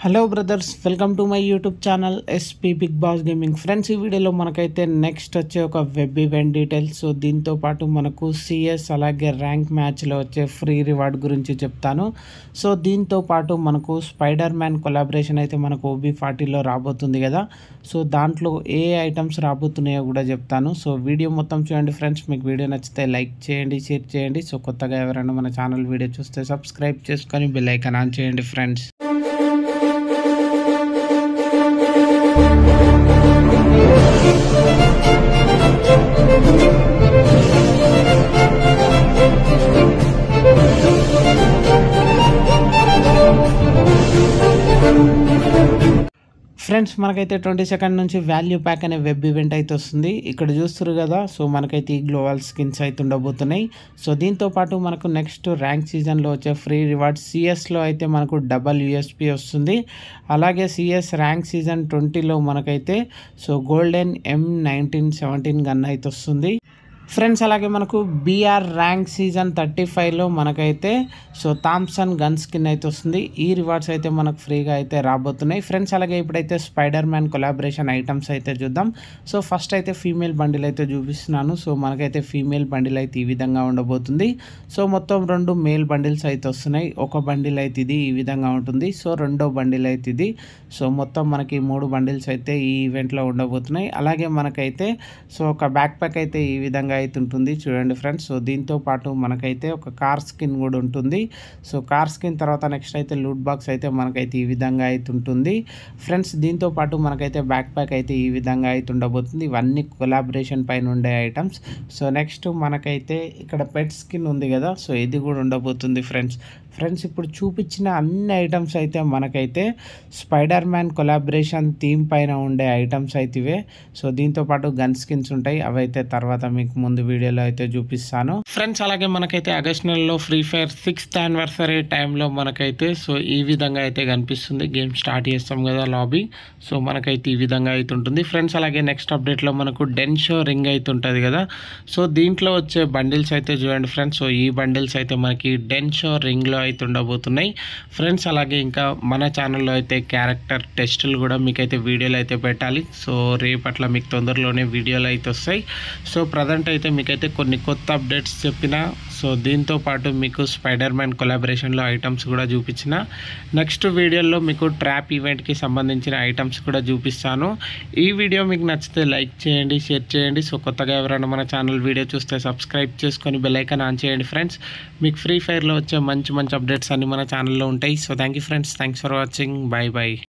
hello brothers welcome to my YouTube channel SP Big Boss gaming friends ఈ వీడియోలో మనకైతే next వచ్చే ఒక వెబ్ ఈవెంట్ డీటెయిల్స్ సో దీంతో పాటు మనకు సిఎస్ అలాగే ర్యాంక్ మ్యాచ్లో వచ్చే ఫ్రీ రివార్డ్ గురించి చెప్తాను సో దీంతో పాటు మనకు స్పైడర్ మ్యాన్ కొలాబరేషన్ అయితే మనకు ఓబీ ఫార్టీలో రాబోతుంది కదా సో దాంట్లో ఏ ఐటమ్స్ రాబోతున్నాయో కూడా చెప్తాను సో వీడియో మొత్తం చూడండి ఫ్రెండ్స్ మీకు వీడియో నచ్చితే లైక్ చేయండి షేర్ చేయండి సో కొత్తగా ఎవరైనా మన ఛానల్ వీడియో చూస్తే సబ్స్క్రైబ్ చేసుకొని బెల్ ఐకాన్ ఆన్ చేయండి ఫ్రెండ్స్ ఫ్రెండ్స్ మనకైతే ట్వంటీ సెకండ్ నుంచి వాల్యూ ప్యాక్ అనే వెబ్ ఈవెంట్ అయితే వస్తుంది ఇక్కడ చూస్తారు కదా సో మనకైతే ఈ గ్లోవల్ స్కిన్స్ అయితే ఉండబోతున్నాయి సో దీంతో పాటు మనకు నెక్స్ట్ ర్యాంక్ సీజన్లో వచ్చే ఫ్రీ రివార్డ్ సిఎస్లో అయితే మనకు డబల్ యూఎస్పి వస్తుంది అలాగే సిఎస్ ర్యాంక్ సీజన్ ట్వంటీలో మనకైతే so golden M nineteen seventeen gun అయితే వస్తుంది ఫ్రెండ్స్ అలాగే మనకు బీఆర్ ర్యాంక్ సీజన్ థర్టీ ఫైవ్లో మనకైతే సో థామ్సన్ గన్ స్కిన్ అయితే వస్తుంది ఈ రివార్డ్స్ అయితే మనకు ఫ్రీగా అయితే రాబోతున్నాయి ఫ్రెండ్స్ అలాగే ఇప్పుడైతే స్పైడర్ మ్యాన్ కొలాబరేషన్ ఐటమ్స్ అయితే చూద్దాం సో ఫస్ట్ అయితే ఫీమేల్ బండిల్ అయితే చూపిస్తున్నాను సో మనకైతే ఫీమేల్ బండిల్ అయితే ఈ విధంగా ఉండబోతుంది సో మొత్తం రెండు మేల్ బండిల్స్ అయితే వస్తున్నాయి ఒక బండిల్ అయితే ఇది ఈ విధంగా ఉంటుంది సో రెండో బండిల్ అయితే ఇది సో మొత్తం మనకి మూడు బండిల్స్ అయితే ఈ ఈవెంట్లో ఉండబోతున్నాయి అలాగే మనకైతే సో ఒక బ్యాక్ ప్యాక్ అయితే ఈ విధంగా అయితే ఉంటుంది చూడండి ఫ్రెండ్స్ సో దీంతో పాటు మనకైతే ఒక కార్ స్కిన్ కూడా ఉంటుంది సో కార్ స్కిన్ తర్వాత నెక్స్ట్ అయితే లూట్ బాక్స్ అయితే మనకైతే ఈ విధంగా అయితే ఉంటుంది ఫ్రెండ్స్ దీంతో పాటు మనకైతే బ్యాక్ ప్యాక్ అయితే ఈ విధంగా అయితే ఉండబోతుంది ఇవన్నీ కొలాబరేషన్ పైన ఉండే ఐటమ్స్ సో నెక్స్ట్ మనకైతే ఇక్కడ పెట్ స్కిన్ ఉంది కదా సో ఇది కూడా ఉండబోతుంది ఫ్రెండ్స్ ఫ్రెండ్స్ ఇప్పుడు చూపించిన అన్ని ఐటమ్స్ అయితే మనకైతే స్పైడర్ మ్యాన్ కొలాబరేషన్ థీమ్ పైన ఉండే ఐటమ్స్ అయితే ఇవే సో దీంతో పాటు గన్ స్కిన్స్ ఉంటాయి అవైతే తర్వాత మీకు ముందు వీడియోలో అయితే చూపిస్తాను ఫ్రెండ్స్ అలాగే మనకైతే ఆగస్ట్ నెలలో ఫ్రీ ఫైర్ సిక్స్త్ యానివర్సరీ టైంలో మనకైతే సో ఈ విధంగా అయితే కనిపిస్తుంది గేమ్ స్టార్ట్ చేస్తాం కదా లాబీ సో మనకైతే ఈ విధంగా అయితే ఉంటుంది ఫ్రెండ్స్ అలాగే నెక్స్ట్ అప్డేట్లో మనకు డెన్ షో రింగ్ అయితే ఉంటుంది కదా సో దీంట్లో వచ్చే బండిల్స్ అయితే చూడండి ఫ్రెండ్స్ సో ఈ బండిల్స్ అయితే మనకి డెన్ షో రింగ్లో అయితే ఉండబోతున్నాయి ఫ్రెండ్స్ అలాగే ఇంకా మన ఛానల్లో అయితే క్యారెక్టర్ టెస్టులు కూడా మీకైతే వీడియోలు అయితే పెట్టాలి సో రేపట్ల మీకు తొందరలోనే వీడియోలు అయితే వస్తాయి సో ప్రజెంట్ అయితే మీకైతే కొన్ని కొత్త అప్డేట్స్ చెప్పిన సో దీంతో పాటు మీకు స్పైడర్ మ్యాన్ కొలాబరేషన్లో ఐటమ్స్ కూడా చూపించిన నెక్స్ట్ వీడియోలో మీకు ట్రాప్ ఈవెంట్కి సంబంధించిన ఐటమ్స్ కూడా చూపిస్తాను ఈ వీడియో మీకు నచ్చితే లైక్ చేయండి షేర్ చేయండి సో కొత్తగా ఎవరైనా మన ఛానల్ వీడియో చూస్తే సబ్స్క్రైబ్ చేసుకొని బెల్ ఐకాన్ ఆన్ చేయండి ఫ్రెండ్స్ మీకు ఫ్రీ ఫైర్లో వచ్చే మంచి మంచి అప్డేట్స్ అన్ని మన ఛానల్లో ఉంటాయి so thank you friends thanks for watching bye bye